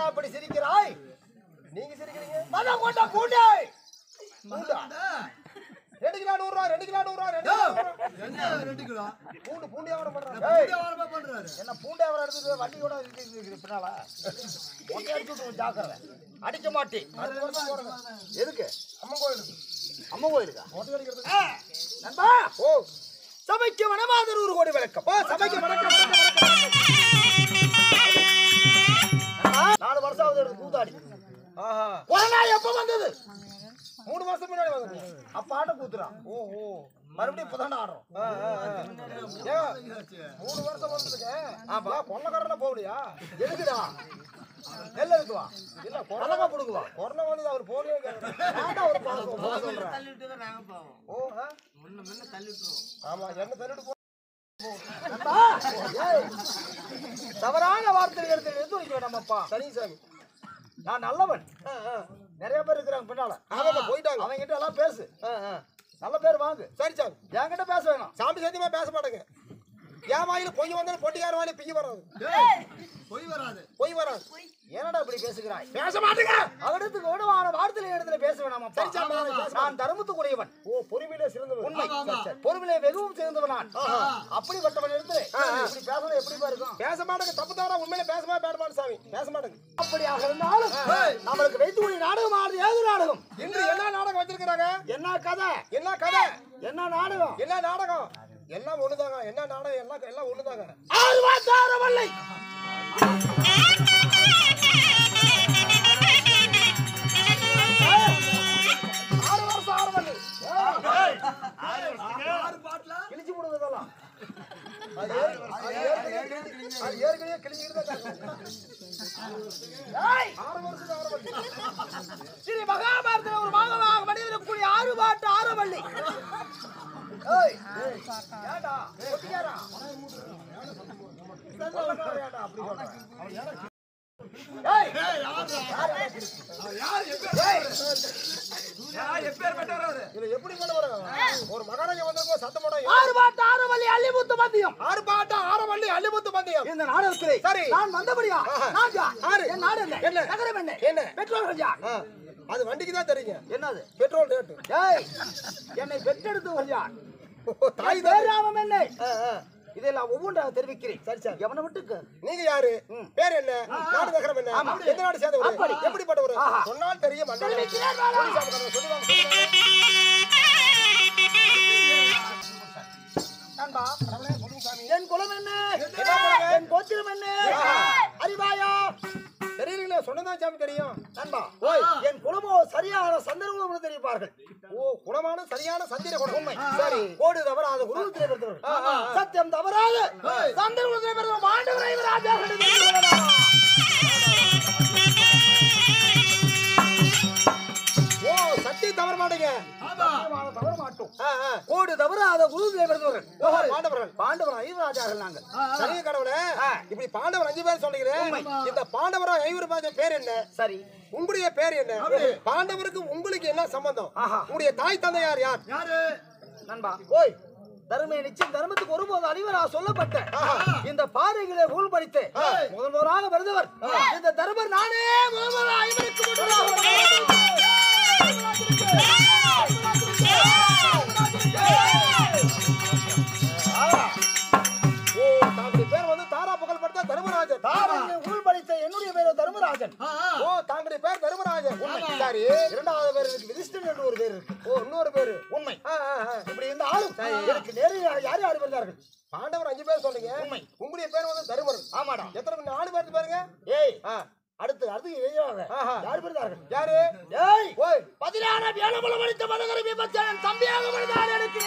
ஏன்டா அப்படி சிரிக்கிறாய் நீங்க சிரிக்கிறீங்க மதம் கொண்ட பூண்டை பூண்டா ரெண்டு கிலோ நூறு ரூபா ரெண்டு கிலோ நூறு ரூபா ரெண்டு கிலோ நூறு ரூபா. என்ன ரெண்டு கிலோ பூண்டு பூண்டு வியாபாரம் பண்றாங்க பூண்டு ஏய், வியாபாரமா பண்றாரு என்ன பூண்டு வியாபாரம் எடுத்து வண்டி கூட இருக்கு, இருக்கு, இருக்கு, பின்னால ஒட்டை அடிச்சு விட்டு ஜாக்கிரதை அடிக்க மாட்டேன் அடுத்த வருஷம் போடுங்க. எதுக்கு அம்மன் கோயிலுக்கு அம்மன் கோயிலுக்கா ஒட்டை அடிக்கிறதுக்கு நண்பா ஓ சபைக்கு வனமாதர் ஒரு கோடி விளக்கம் ஓ சபைக்கு வணக்கம் வணக்கம் வணக்கம் நண்பா, நாலு வருஷம் ஆகுது எனக்கு கூத்தாடி கொரோனா எப்ப வந்தது மூணு மாசம் முன்னாடி வந்தது அப்ப ஆட்டம் கூத்துறான் ஓ ஓ மறுபடியும் இப்பதானே ஆடுறோம் ஏன், மூணு வருஷம் வந்ததுக்கு ஆமா கொள்ளக்காரன போகலையா எதுக்குடா நெல் இருக்குவா இல்ல கொரோனா கொடுக்குவா கொரோனா வந்து அவர் போகவே ஏன்டா ஒரு பாசம் போக சொல்றேன் தள்ளிட்டு தான் நாங்க போவோம் ஓ ஆ? முன்ன முன்ன தள்ளிட்டுருவோம் ஆமா என்ன தள்ளிட்டு போ நண்பா, ஏய், தவறான வார்த்தைகள் எடுத்து எடுத்து வைக்க வேண்டாமப்பா சரி சாமி நான் நல்லவன் நிறைய பேர் இருக்கிறாங்க பின்னால ஆமாம் போயிட்டாங்க அவங்க கிட்ட எல்லாம் பேசு நல்ல பேர் வாங்கு சரி சாமி என்கிட்ட பேச வேணாம் சாமி சத்தியமா பேச மாட்டேங்க என் வாயில பொய் வந்தாலும் பொட்டிக்கார வாயில பிய்ய வராது பொய் வராது பொய் வராது ஏனடா இப்படி பேசுகிறாய் பேச மாட்டேங்க அவடத்துக்கு விடவான வார்த்தையில இடத்துல பேச வேணாமா சரி சாமி நான் தர்மத்துக்குரியவன் ஓ பொறுமையிலே சிறந்தவன் உண்மை ஆமா. சரி, சரி. பொறுமையிலே வெகுவும் சிறந்தவன் நான் அப்படிப்பட்டவன் இடத்துல இப்படி பேசுறது எப்படிப்பா இருக்கும் பேச மாட்டேங்க தப்பு தவறா உண்மையில பேசவே பேடமாட்டேன் சாமி பேச மாட்டேங்க அப்படியாக இருந்தாலும் நம்மளுக்கு வைத்துக்குடி நாடகம் ஆடுது ஏது நாடகம் இன்று என்ன நாடகம் வச்சிருக்கிறாங்க என்ன கதை என்ன கதை என்ன நாடகம் என்ன நாடகம் எல்லாம் ஒண்ணுதாங்க என்ன நாடகம் எல்லாம் எல்லாம் ஒண்ணுதாங்க ஆறு வார்த்தை ஆறு வல்லை ஆறு வருஷம் ஆறு வல்லி ஆறு பாட்டுல கிழிச்சு விடுவதெல்லாம் அது ஏற்க- அது ஏற்கனவே- அது ஏற்கனவே கிழிஞ்சுக்கிட்டு தான் கிடக்கும். ஏய், ஆறு வருஷம் ஆறு வல்லி. ஸ்ரீ மகாபாரதத்துல ஒரு மாதமாக மனிதனுக்குரிய ஆறு பாட்டு ஆறு வள்ளி ஏய், ஏன்டா? ஒட்டிக்காரா? கொள்ளக்காரன் ஏன்டா அப்படி சொல்ற? ஏய், இதுல எப்படி கொண்டு வராங்க? ஒரு மகாராஜா வந்திருக்கும் சத்தம் போட ஆறு பாட்டு ஆறு வள்ளி அள்ளிமுத்து பந்தயம் ஆறு பாட்டு ஆறு வள்ளி அள்ளிமுத்து பந்தயம் இந்த நாடகத்திலே சரி நான் வந்தபடியா நாஜா ஆறு என் நாடு என்ன என்ன நகரம் என்ன என்ன பெட்ரோல் கொஞ்சா அது வண்டிக்கு தான் தெரியுங்க என்னது பெட்ரோல் ரேட்டு ஏய் என்னை பெற்றெடுத்து யார் தாய் பேராமம் என்ன இதெல்லாம் ஒவ்வொன்றாக தெரிவிக்கிறேன் சரி சார் எவனை விட்டுக்கு நீங்க யாரு பேர் என்ன நாடு நகரம் என்ன எந்த நாடு சேர்ந்தவர் எப்படிப்பட்டவர் சொன்னால் தெரியும் மண்டலம் சொல்லுவாங்க நண்பா என் குலம் என்ன என் கோத்திரம் என்ன அறிவாயா தெரியலீங்களா சொன்னதான் சாமி தெரியும் நண்பா ஓய் என் குலமோ சரியான சந்திர குலம் தெரிவிப்பார்கள் ஓ குலமான சரியான சந்திர குலம் உண்மை சரி கோடு தவறாத குருவத்திலே பிறந்தவர்கள் சத்தியம் தவறாத சந்திர குலத்திலே பிறந்தவர் மாண்டவரை ராஜா ஓ சத்தியம் தவற மாட்டீங்க சத்தியமாக தவற மாட்டோம் கோடு தவறாத குருவிலே பிறந்தவர்கள் பாண்டவர்கள் பாண்டவர் ஐவராஜார்கள் நாங்கள் சரிங்க கடவுளே இப்படி பாண்டவர் அஞ்சு பேர் சொல்லுகிறேன் இந்த பாண்டவரா ஐவராஜ பேர் என்ன சரி உங்களுடைய பேர் என்ன பாண்டவருக்கு உங்களுக்கு என்ன சம்பந்தம் உங்களுடைய தாய் தந்தையார் யார் யாரு நண்பா ஓய் தர்மே நிச்சயம் தர்மத்துக்கு ஒருபோது அழிவரா சொல்லப்பட்ட இந்த பாறைகளை ஊழ் படித்து முதல்வராக வருந்தவர் இந்த தர்மர் நானே முதல்வராக ஐவருக்கு ஓ தாங்களுடைய பேர் வந்து தாரா புகழ் படுத்த தர்மராஜன் தாரங்க ஊழ் படித்த என்னுடைய பேர் தர்மராஜன் ஆ, ஆ. ஓ தாங்களுடைய பேர் தர்மராஜன் உண்மை சரி இரண்டாவது பேர் இருக்கு விதிஷ்டன் என்று ஒரு பேர் இருக்கு ஓ இன்னொரு பேரு உண்மை இப்படி இந்த ஆளும் எனக்கு நேரில் யார் யார் வந்தார்கள் பாண்டவர் அஞ்சு பேர் சொன்னீங்க உண்மை உங்களுடைய பேர் வந்து தருமர் ஆமாடா எத்தனை நாலு பேர் பாருங்க ஏய் அடுத்து அடுத்து எழுதியாங்க யார் பிறந்தார்கள் யாரு ஏய் ஓய் பதினான வேலமலம் அளித்த மதகர விபச்சன் தம்பியாக மனிதான் எனக்கு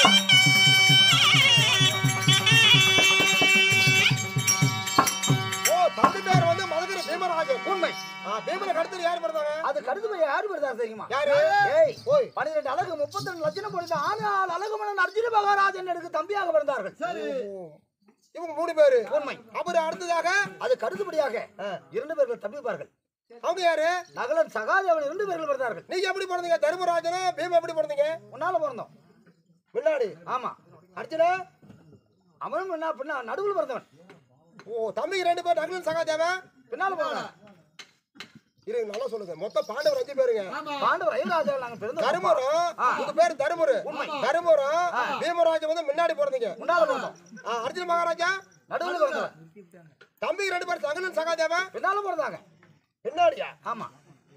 ஓ தம்பி பேர் வந்து மதுரை பீமராஜன் உண்மை பீமரை கடுத்து யார் பிறந்தாங்க அது கடுத்து போய் யார் பிறந்தாங்க தெரியுமா யாரு ஏய் ஓய் பன்னிரெண்டு அழகு முப்பத்தி ரெண்டு லட்சம் பொழுது ஆனால் அழகுமணன் அர்ஜுன மகாராஜன் எனக்கு தம்பியாக பிறந்தார்கள் சரி இவங்க மூணு பேரு உண்மை அவர் அடுத்ததாக அது கருதுபடியாக இரண்டு பேர்கள் தம்பிப்பார்கள் அவங்க யாரு நகலன் சகாதேவன் இரண்டு பேர்கள் பிறந்தார்கள் நீங்க எப்படி பிறந்தீங்க தர்மராஜனும் பீம எப்படி பிறந்தீங்க முன்னால பிறந்தோம் முன்னாடி ஆமா அர்ஜுனா அவனும் என்ன பின்னா நடுவில் பிறந்தவன் ஓ தம்பி ரெண்டு பேர் நகலன் சகாதேவன் பின்னால பிறந்தான் இரு நல்லா சொல்லுங்க மொத்தம் பாண்டவர் அஞ்சு பேருங்க பாண்டவர் ஐவராஜர்கள் நாங்க பிறந்தோம் தருமபுரம் உங்க பேரு தருமபுரம் தருமபுரம் பீமராஜா வந்து முன்னாடி பிறந்தீங்க முன்னால பிறந்தோம் ஆ, அர்ஜுன மகாராஜா நடுவில் பிறந்தோம் தம்பி ரெண்டு பேரும் சகலன் சகாதேவா பின்னால பிறந்தாங்க பின்னாடியா ஆமா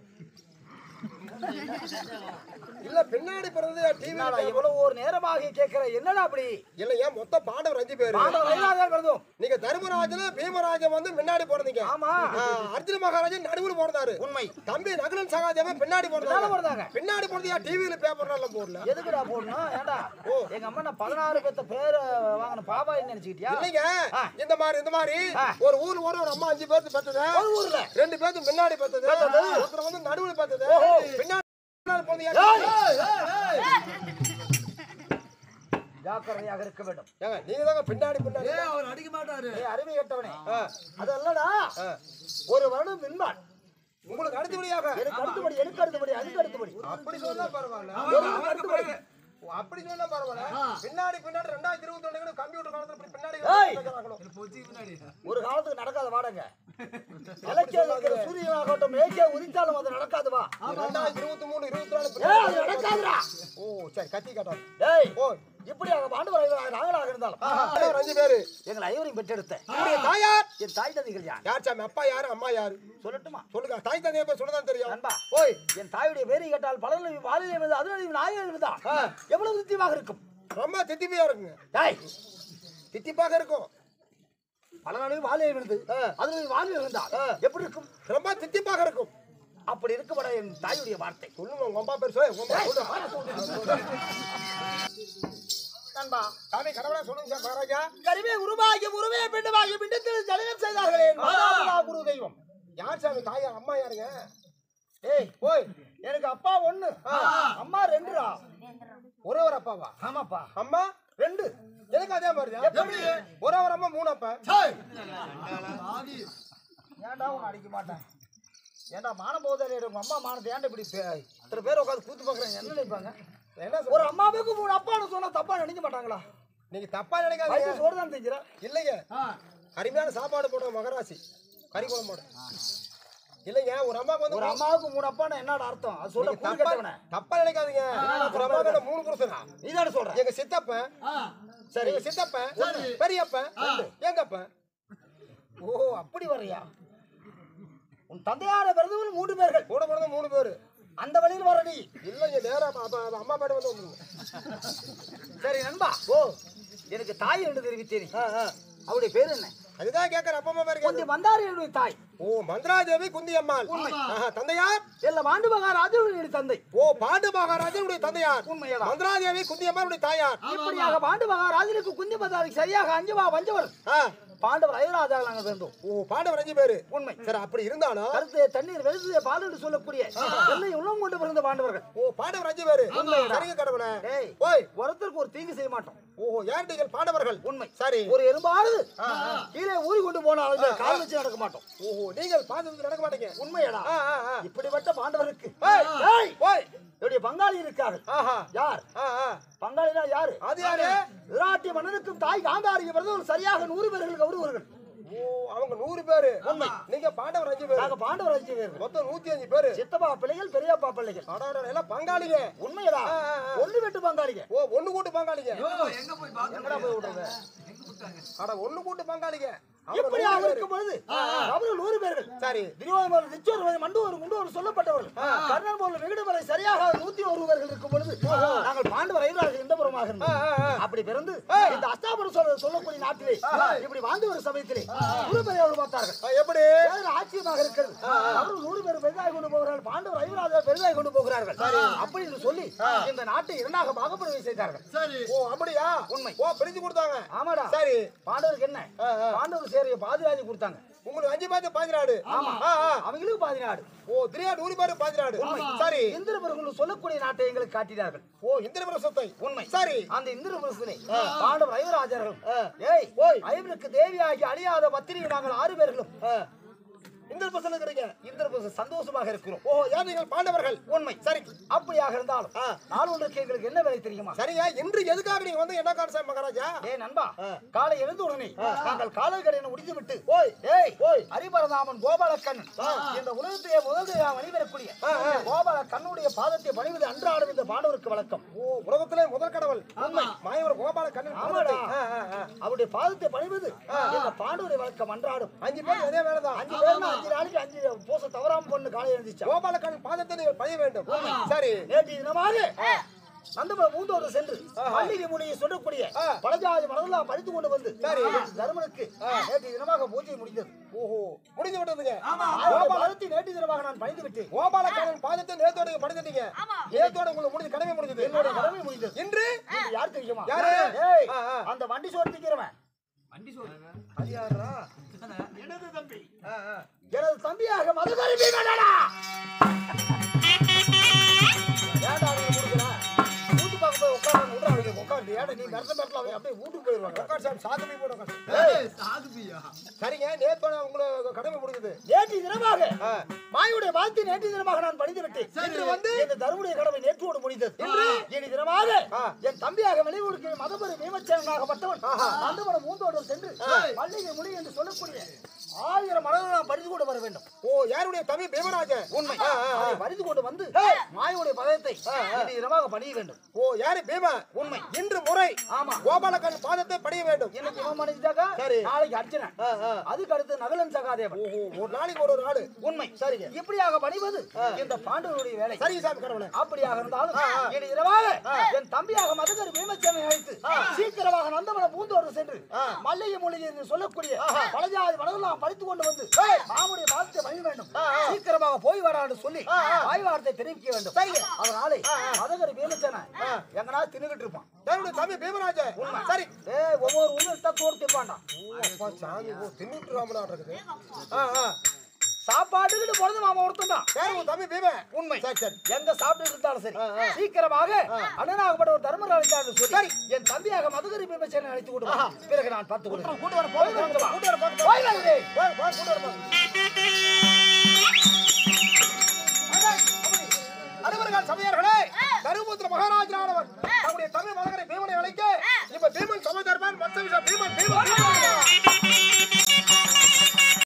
இல்ல பின்னாடி பிறந்தது டிவி என்னடா இவ்வளவு ஒரு நேரமாக கேட்கிற என்னடா அப்படி இல்லையா மொத்தம் பாண்டவர் அஞ்சு பேரு பாண்டவர் ஐவராஜர்கள் பிறந்தோம் நீங்க தர்மராஜன பீமராஜன் வந்து முன்னாடி பிறந்தீங்க ஆமா ஆ, அர்ஜுன மகாராஜன் நடுவுல பிறந்தாரு உண்மை தம்பி நகுலன் சகாதேவன் பின்னாடி பின்னால பிறந்தாங்க பிறந்தாங்க பின்னாடி பிறந்தியா டிவியில பேப்பர்ல எல்லாம் போடல எதுக்குடா போடணும் ஏண்டா எங்க அம்மா நான் பதினாறு பேத்த பேர் வாங்கின பாபாயின்னு நினைச்சுக்கிட்டியா இல்லைங்க ஆ. இந்த மாதிரி இந்த மாதிரி ஆ. ஒரு ஊர் ஒரு ஒரு அம்மா அஞ்சு பேருக்கு பெத்தது ஒரு ஊர்ல ரெண்டு பேருக்கு முன்னாடி பெத்தது ஒருத்தர் வந்து நடுவுல பெத்தது பின்னாடி பின்னாடி பிறந்தியா ஜாக்கிரதையாக இருக்க வேண்டும் ஏங்க நீங்க தாங்க பின்னாடி பின்னாடி ஏய் அவர் அடிக்க மாட்டாரு ஏய் அறிவை கட்டவனே அதல்லடா ஒரு வருடம் மின்பான் உங்களுக்கு அடுத்தபடியாக எனக்கு அடுத்தபடி எனக்கு அடுத்தபடி அதுக்கு அடுத்தபடி அப்படி சொன்னா பரவாயில்ல எனக்கு அடுத்தபடி ஓ, அப்படி சொன்னா பரவாயில்ல பின்னாடி பின்னாடி ரெண்டாயிரத்தி இருபத்தி ஒண்ணு கம்ப்யூட்டர் காலத்துல இப்படி பின்னாடி ஏய். வைக்கிறாங்களோ. பொச்சி முன்னாடி ஒரு காலத்துக்கு நடக்காத வாடங்க இலக்கியம் இருக்கிற சூரியனாகட்டும் மேற்கே உதித்தாலும் அது நடக்காது வா ரெண்டாயிரத்தி இருபத்தி மூணு இருபத்தி நாலு ஏய் அது நடக்காதுடா ஓ சரி கத்தி காட்டும் ஏய் ஓ இப்படி அங்க பாண்டு வரைகிறாங்க நாங்களாக இருந்தாலும் ஆண்டவர் அஞ்சு பேரு எங்களை ஐவரையும் பெற்றெடுத்த உங்களுடைய தாயார் என் தாய் தந்தைகள் யார் யார் சாமி அப்பா யாரு அம்மா யாரு சொல்லட்டுமா சொல்லுங்க தாய் தந்தைய பேர் சொல்லதான் தெரியும் நண்பா ஓய் என் தாயுடைய பேரை கேட்டால் பலனில் வாலிலே விழுந்து அதில் நாயில் விழுந்தான் எவ்வளவு நிச்சயமாக இருக்கும் ரொம்ப தித்திப்பியா இருக்குங்க டாய் தித்திப்பாக இருக்கும் பல நாளையும் வாலிலே விழுந்து அதில் வாலில் விழுந்தால் எப்படி இருக்கும் ரொம்ப தித்திப்பாக இருக்கும் அப்படி இருக்கப்பட என் தாயுடைய வார்த்தை சொல்லுங்க உங்க அம்மா பேர் சொல்லு உங்க அம்மா சொல்லுங்க நண்பா சாமி கடவுளா சொல்லுங்க சார் மகாராஜா கருவே உருவாகி உருவே பிண்டமாகி பிண்டத்தில் ஜனனம் செய்தார்களே மாதாபிதா குரு தெய்வம் யார் சாமி தாயார் அம்மா யாருங்க ஏய் ஓய் எனக்கு அப்பா ஒண்ணு அம்மா ரெண்டுடா ஒரே ஒரு அப்பாவா ஆமாப்பா அம்மா ரெண்டு எனக்கு அதே மாதிரி எப்படி ஒரே ஒரு அம்மா மூணு அப்பா ஆவி ஏன்டா உன்னை அடிக்க மாட்டேன் ஏன்டா மானம் போதாரி உங்க அம்மா மானத்தை ஏன்டா இப்படி பே- இத்தனை பேர் உட்காந்து கூத்து பாக்குறாங்க என்ன நினைப்பாங்க என்ன ஒரு சொல்ற அம்மாவுக்கு மூணு அப்பான்னு சொன்னா தப்பா நினைக்க மாட்டாங்களா நீங்க தப்பா நினைக்காதீங்க வயசு சோறு தான் தெரிஞ்சிடா இல்லைங்க ஆ அருமையான சாப்பாடு போடுற மகராசி கறி குழம்போட இல்லைங்க ஒரு அம்மாக்கு வந்து ஒரு அம்மாவுக்கு மூணு அப்பான்னா என்னடா அர்த்தம் அது சொல்ல நீங்க கூறு தப்பா கட்டவனே தப்பா நினைக்காதீங்க ஒரு அம்மாக்கு மூணு புருஷனா நீ தானே சொல்ற எங்க சித்தப்பன் ஆ சரி எங்க சித்தப்பன் பெரியப்பன் எங்கப்பன் ஓ அப்படி வர்றியா உன் தந்தையார பிறந்தவர்கள் மூன்று பேர்கள் கூட பிறந்த மூணு பேரு அந்த வழியில் வர நீ இல்லைங்க நேரா அப்ப- அப்ப அப்ப அம்மா பேட்ட வந்து வந்துருங்க சரி நண்பா ஓ எனக்கு தாய் என்று தெரிவித்தேன் அவருடைய பேர் என்ன அதுதான் கேட்கற அப்பா அம்மா பேரு கொஞ்சம் வந்தாரு என்னுடைய தாய் ஓ மந்திராதேவி குந்தி அம்மாள் ஆஹா, தந்தையார் எல்லாம் ஆண்டு மகாராஜனுடைய தந்தை ஓ பாண்டு மகாராஜனுடைய தந்தையார் உண்மையடா மந்திராதேவி குந்தி அம்மாளுடைய தாயார் இப்படியாக பாண்டு மகாராஜனுக்கு குந்தி பதாருக்கு சரியாக அஞ்சுவா வஞ்சவர் ஆ, பாண்டவர் ஐவராஜா நாங்கள் இருந்தோம் ஓ பாண்டவர் அஞ்சு பேரு உண்மை சரி அப்படி இருந்தாலும் கருத்து தண்ணீர் வெளுத்து பால் என்று சொல்லக்கூடிய எல்லை உள்ளம் கொண்டு பிறந்த பாண்டவர்கள் ஓ பாண்டவர் அஞ்சு பேரு சரிங்க கடவுளே டேய் ஓய் ஒருத்தருக்கு ஒரு தீங்கு செய்ய மாட்டோம் ஓ யார் நீங்கள் பாண்டவர்கள் உண்மை சரி ஒரு எறும்பானது கீழே ஊறி கொண்டு போனாலும் கால் வச்சு நடக்க மாட்டோம் ஓஹோ நீங்கள் பாண்டவர் நடக்க மாட்டீங்க உண்மையடா ஆ, ஆ, ஆ. இப்படிப்பட்ட பாண்டவருக்கு ஏய், ஏய், ஓய் என்னுடைய பங்காளி இருக்கார்கள் ஆஹா யார் ஆ, ஆ. பங்காளினா யாரு அது யாரு விராட்டி மன்னனுக்கும் தாய் காந்தாரிக்கு பிறந்தவர் சரியாக நூறு பேர்கள் கௌரவர்கள் ஓ அவங்க நூறு பேரு நீங்க பாண்டவர் அஞ்சு பேரு நாங்க பாண்டவர் அஞ்சு பேர்கள் மொத்தம் நூத்தி அஞ்சு பேரு சித்தப்பா பிள்ளைகள் பெரியப்பா பிள்ளைகள் அடாடா, எல்லாம் பங்காளிங்க உண்மையடா ஆ, ஆ, ஆ. ஒண்ணு வெட்டு பங்காளிங்க ஓ ஒண்ணு கூட்டு பங்காளிங்க எங்க போய் பாக்க எங்கடா போய் விடுறது அட ஒண்ணு கூட்டு பங்காளிங்க இப்படி அவங்க நூறு இருக்கும் பேரு. பொழுது அவர்கள் நூறு பேர்கள் சரி துரியோதனர் நிச்சயம் மண்டு ஒரு முண்டு ஒரு சொல்லப்பட்டவர்கள் கர்ணன் போல விகடுவரை சரியாக நூத்தி ஒருவர்கள் இருக்கும் பொழுது நாங்கள் பாண்டவர் ஐவராக இந்த புறமாக இருந்தோம் ஆ, ஆ. அப்படி பிறந்து இந்த அஸ்தாபுரம் சொல்ல சொல்லக்கூடிய நாட்டிலே இப்படி வாழ்ந்து வரும் சமயத்திலே நூறு பேரை அவர்கள் பார்த்தார்கள் ஆ, எப்படி பேர் ஆச்சரியமாக இருக்கிறது அவர்கள் நூறு பேர் பெரிதாய் கொண்டு போகிறார்கள் பாண்டவர் ஐவராஜா பெரிதாய் கொண்டு போகிறார்கள் அப்படி என்று சொல்லி இந்த நாட்டை இரண்டாக பாகப்படுவை செய்தார்கள் சரி ஓ அப்படியா உண்மை. ஓ பிரிச்சு கொடுத்தாங்க ஆமாடா சரி பாண்டவருக்கு என்ன ஆ, ஆ. பாண்டவர் சேரிய பாதிராஜி கொடுத்தாங்க உங்களுக்கு அஞ்சு பேருக்கு பாதிராடு ஆமா ஆ, ஆ. அவங்களுக்கு பாதி நாடு ஓ திரியா நூறு பேரு பாதிராடு சரி இந்திரபுரங்கள் சொல்லக்கூடிய நாட்டை எங்களுக்கு காட்டினார்கள் ஓ இந்திரபுர சொத்தை உண்மை சரி அந்த இந்திரபுரத்திலே பாண்டவர் ஐவராஜர்கள் ஏய் ஓய் ஐவருக்கு தேவியாகி அழியாத பத்திரிகை நாங்கள் ஆறு பேர்களும் இந்திரபிரசன் இருக்கிறீங்க இந்திரபிரச சந்தோஷமாக இருக்கிறோம் ஓ ஏன் நீங்கள் பாண்டவர்கள் உண்மை சரி அப்படியாக இருந்தாலும் ஆ. நாள் ஒன்றுக்கு எங்களுக்கு என்ன வேலை தெரியுமா சரிங்க இன்று எதுக்காக நீங்க வந்து என்ன காரணம் மகாராஜா ஏ நண்பா ஆ. காலை எழுந்த உடனே நாங்கள் காலை கடையை முடித்து விட்டு ஓய் ஏய் ஓய் ஹரிபரதாமன் கோபாலக்கண்ணன் இந்த உலகத்தையே முதல் வழிபெறக்கூடிய கோபால கண்ணுடைய பாதத்தை பணிவது அன்றாடம் இந்த பாண்டவருக்கு வழக்கம் ஓ உலகத்திலே முதல் கடவுள் உண்மை மாயவர் கோபால கண்ணன் ஆமாடா ஆ, ஆ, ஆ. அவருடைய பாதத்தை பணிவது இந்த பாண்டவருடைய வழக்கம் அன்றாடும் அஞ்சு பேர் அதே வேலைதான் அஞ்சு பேர்னா அஞ்சு நாளைக்கு அஞ்சு பூச தவறாம பொண்ணு காலை எழுந்துச்சா கோபால கண்ணன் பாதத்தை நீங்கள் பணிய வேண்டும் சரி நேற்று தினமாக நந்தபுரம் மூந்தோடு சென்று மல்லிகை மொழியை சொல்லக்கூடிய ஆ. பலஜாதி மனதெல்லாம் படித்து கொண்டு வந்து சரி. தருமனுக்கு நேற்று தினமாக பூஜை முடிந்தது ஓஹோ முடிஞ்சு விட்டதுங்க அவருடைய பாதத்தை நேற்று தினமாக நான் பணிந்து விட்டேன் கோபால கண்ணன் பாதத்தை நேத்தோட நீங்க படுத்துட்டீங்க நேத்தோட உங்களுக்கு முடிஞ்ச கடமை முடிஞ்சது என்னுடைய கடமை முடிந்தது இன்று இது யார் தெரியுமா யாரு? ஏய், ஆ, ஆ. அந்த வண்டி சோறு திங்கிறவன் வண்டி சோறு அது யாரா எனது தம்பி ஆ, ஆ. எனது தம்பியாக மதுகரி பீமனடா ஏன்டா அவனுக்கு கொடுக்குற? வீட்டு பக்கம் போய் உட்கார்ந்து விட்றா அவனுக்கு உட்கார்ந்து. ஏன்டா நீ மிரட்ட மிரட்டல அவன் அப்படியே வீட்டுக்கு போயிடுவாங்க. உட்கார் சார் சாதனை போட உட்கார். ஏய், சாகுபியா சரிங்க நேத்தோட உங்களுக்கு கடமை முடிஞ்சது நேற்று தினமாக ஆ. மாயுடைய வாழ்த்தி நேற்று தினமாக நான் படித்து விட்டேன் இன்று வந்து இந்த தருமுடைய கடமை நேற்றோடு முடிந்தது இனி தினமாக ஆ. என் தம்பியாக வெளியூருக்கு மதபரி பீமச்சேனாகப்பட்டவன் நந்தவனம் மூந்தோடு சென்று மல்லிகை மொழி என்று சொல்லக்கூடிய ஆயிரம் மலர்கள் நான் பறித்து கொண்டு வர வேண்டும் ஓ யாருடைய தம்பி பீமராஜன் உண்மை ஆ, ஆ, ஆ. அதை பறித்து கொண்டு வந்து மாயுடைய பதத்தை இனி தினமாக பணிய வேண்டும் ஓ யாரு பீம உண்மை இன்று முறை ஆமா கோபாலக்கன் பாதத்தை படிய வேண்டும் இன்னைக்கு இவன் மணிஞ்சாக்கா சரி. நாளைக்கு அர்ச்சனை ஆ, ஆ. அதுக்கு அடுத்து நகலன் சகாதேவன் ஓஹோ ஒரு நாளைக்கு ஒரு ஒரு நாடு உண்மை சரிங்க இப்படியாக பணிவது இந்த பாண்டவருடைய வேலை சரிங்க சாமி கடவுளே அப்படியாக இருந்தாலும் இனி இரவாக என் தம்பியாக மதுகரி பீமச்சேனை அழைத்து சீக்கிரமாக நந்தவன பூந்தோடு சென்று மல்லிகை மொழி என்று சொல்லக்கூடிய பலஜாதி மனதெல்லாம் படித்து கொண்டு வந்து மாமுடைய வார்த்தை பணிய வேண்டும் சீக்கிரமாக போய் வரான்னு சொல்லி வாய் வார்த்தை தெரிவிக்க வேண்டும் சரிங்க. அதனாலே மதுகரி பீமச்சேனை எங்கனா தின்னுகிட்டு இருப்பான் யாருடைய தம்பி பீமராஜன் சரி ஏய் ஒவ்வொரு உள்ள தோடு திப்பான்டா ஓ அப்பா சாமி ஓ தின்னுட்டு ராமனா இருக்குது ஆ ஆ சாப்பாட்டுக்கிட்டு பிறந்து மாமா ஒருத்தன் தான் யாரு உன் தம்பி பீம உண்மை சரி சரி எங்க சாப்பிட்டு இருந்தாலும் சரி சீக்கிரமாக அண்ணனாகப்பட்ட ஒரு தர்மர் அழைத்தார் சொல்லி என் தம்பியாக மதுகரி பீமசேனை அழைத்து கொண்டு வா. பிறகு நான் பார்த்து கொடுக்கிறேன் கூட்டு வர போய் கூட்டு வர கூட்டு வர போய் போய் வாங்களே. போய் போய் கூட்டு வர போய் அனைவர்கள் சபையர்களே தருமபுத்திர மகாராஜனானவன் தம்முடைய தமிழ் மகனை பீமனை அழைக்க இப்ப பீமன் சமதர்மன் மத்த விஷயம் பீமன் பீமன் பீமன்